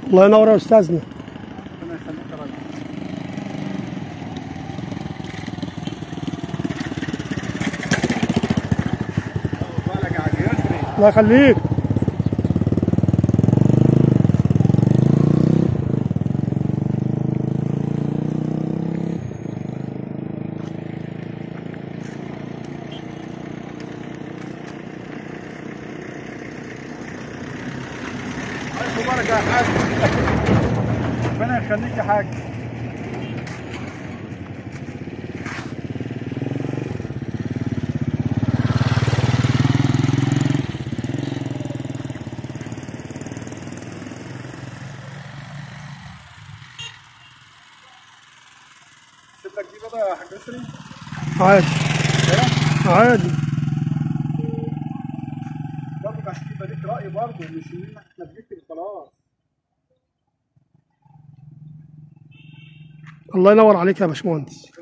الله ينور يا استاذنا ربنا يخليك يا راجل بالك يا عم يسري الله يخليك ألف مبارك يا حاج ربنا يخليك يا حاج سيب لك دي بقى يا حاج يسري عادي إيه؟ عادي برضه عشان يبقى ليك رأي برضه مش ان احنا بنكتب خلاص الله ينور عليك يا باشمهندس